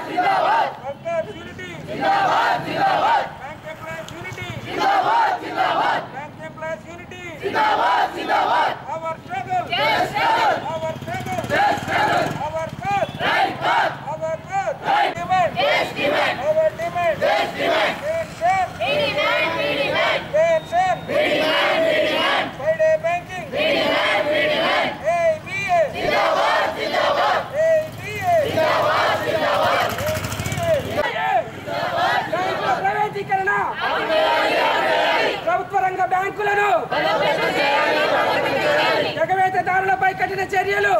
workers unity bank employees unity bank employees unity our struggle our struggle our cause our cause demand our demand pension pension Friday banking ఏబిఏ బ్యాంకుల ప్రైవేటీకరణ ప్రభుత్వ రంగ బ్యాంకులను ఎగవేతదారులపై కఠిన చర్యలు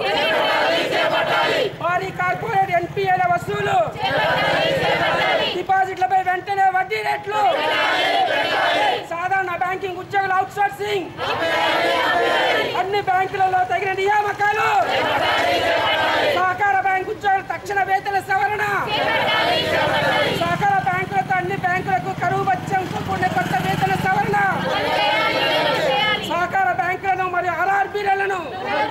భారీ కార్పొరేట్ ఎన్పిఏల వసూలు డిపాజిట్లపై వెంటనే వడ్డీ రేట్లు సాధారణ బ్యాంకింగ్ ఉద్యోగుల అవుట్సోర్సింగ్ అన్ని బ్యాంకులలో తగిన నియామకాలు సహకార బ్యాంక్ ఉద్యోగుల తక్షణ వేతన సవరణ సహకార బ్యాంకులతో అన్ని బ్యాంకులకు కరువు బత్యంతో కూడిన కొత్త వేతన సవరణ సహకార బ్యాంకులను మరియు ఆర్ఆర్బీలను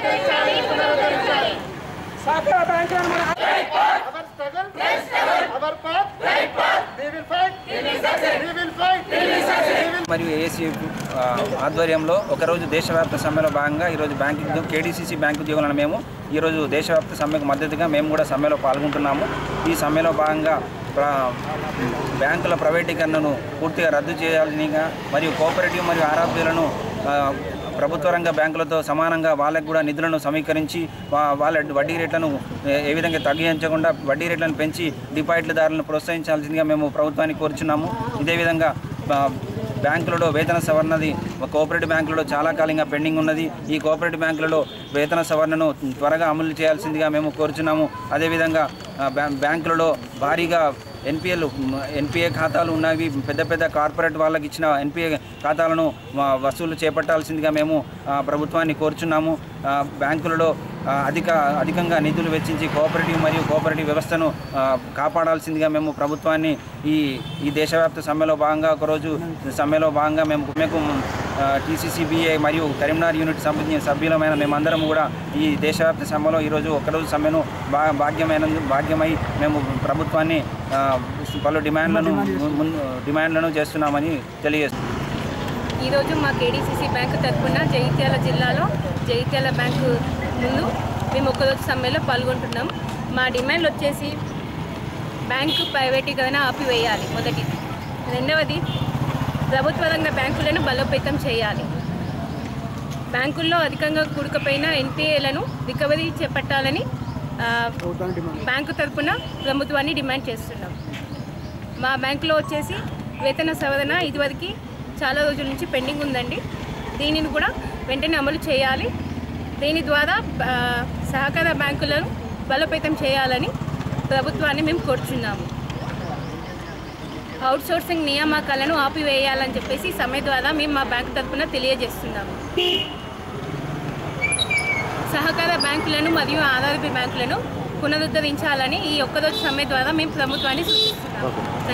సహకార బ్యాంకులను మరియు Our struggle, our path, we will fight, we will fight, we will మరియు ఏసీ ఆధ్వర్యంలో ఒకరోజు దేశవ్యాప్త సమ్మెలో భాగంగా ఈరోజు బ్యాంకింగ్ కేడీసీసీ బ్యాంకు ఉద్యోగులను మేము ఈరోజు దేశవ్యాప్త సమ్మెకు మద్దతుగా మేము కూడా సమ్మెలో పాల్గొంటున్నాము ఈ సమ్మెలో భాగంగా ప్ర- బ్యాంకుల ప్రైవేటీకరణను పూర్తిగా రద్దు చేయాల్సిగా మరియు కోఆపరేటివ్ మరియు ఆర్ఆర్బీలను ప్రభుత్వ రంగ బ్యాంకులతో సమానంగా వాళ్ళకు కూడా నిధులను సమీకరించి వా- వాళ్ళ వడ్డీ రేట్లను ఏ- ఏ విధంగా తగ్గించకుండా వడ్డీ రేట్లను పెంచి డిపాజిట్దారులను ప్రోత్సహించాల్సిందిగా మేము ప్రభుత్వాన్ని కోరుచున్నాము ఇదే విధంగా ఆ, బ్యాంకులలో వేతన సవరణది కోఆపరేటివ్ బ్యాంకులలో చాలా కాలంగా పెండింగ్ ఉన్నది ఈ కోఆపరేటివ్ బ్యాంకులలో వేతన సవరణను త్వరగా అమలు చేయాల్సిందిగా మేము కోరుచున్నాము అదేవిధంగా ఆ, బ్యా- బ్యాంకులలో భారీగా ఎన్పిఎల్ ఎన్పిఏ ఖాతాలు ఉన్నవి పెద్ద పెద్ద కార్పొరేట్ వాళ్ళకి ఇచ్చిన ఎన్పిఏ ఖాతాలను ఆ, వసూలు చేపట్టాల్సిందిగా మేము ఆ, ప్రభుత్వాన్ని కోరుచున్నాము ఆ, బ్యాంకులలో ఆ, అధిక అధికంగా నిధులు వెచ్చించి కోఆపరేటివ్ మరియు కోఆపరేటివ్ వ్యవస్థను ఆ, కాపాడాల్సిందిగా మేము ప్రభుత్వాన్ని ఈ ఈ దేశవ్యాప్త సమ్మెలో భాగంగా ఒకరోజు సమ్మెలో భాగంగా మేము మేము టీసీసీబీఐ మరియు కరీంనగర్ యూనిట్ సంబంధించిన సభ్యులమైన మేమందరం కూడా ఈ దేశవ్యాప్త సమ్మెలో ఈరోజు ఒకరోజు సమ్మెను బా భాగ్యమైన భాగ్యమై మేము ప్రభుత్వాన్ని ఆ, పలు డిమాండ్లను ముందు డిమాండ్లను చేస్తున్నామని తెలియజేస్తున్నాం ఈరోజు మా కేడీసీసీ బ్యాంకు తరఫున జగిత్యాల జిల్లాలో జగిత్యాల బ్యాంకు ముందు మేము ఒక్కరోజు సమ్మెలో పాల్గొంటున్నాం మా డిమాండ్లు వచ్చేసి బ్యాంకు ప్రైవేటీకరణ ఆపివేయాలి మొదటిది రెండవది ప్రభుత్వ రంగ బ్యాంకులను బలోపేతం చేయాలి బ్యాంకుల్లో అధికంగా కూడుకుపోయిన ఎన్పిఏలను రికవరీ చేపట్టాలని ఆ, బ్యాంకు తరఫున ప్రభుత్వాన్ని డిమాండ్ చేస్తున్నాం మా బ్యాంకులో వచ్చేసి వేతన సవరణ ఇదివరకు చాలా రోజుల నుంచి పెండింగ్ ఉందండి దీనిని కూడా వెంటనే అమలు చేయాలి దీని ద్వారా ఆ, సహకార బ్యాంకులను బలోపేతం చేయాలని ప్రభుత్వాన్ని మేము కోరుచున్నాము అవుట్సోర్సింగ్ నియామకాలను ఆపివేయాలని చెప్పేసి సమ్మె ద్వారా మేము మా బ్యాంకు తరఫున తెలియజేస్తున్నాము సహకార బ్యాంకులను మరియు ఆధారిత బ్యాంకులను పునరుద్ధరించాలని ఈ ఒక్కరోజు సమ్మె ద్వారా మేము ప్రభుత్వాన్ని సూచిస్తున్నాము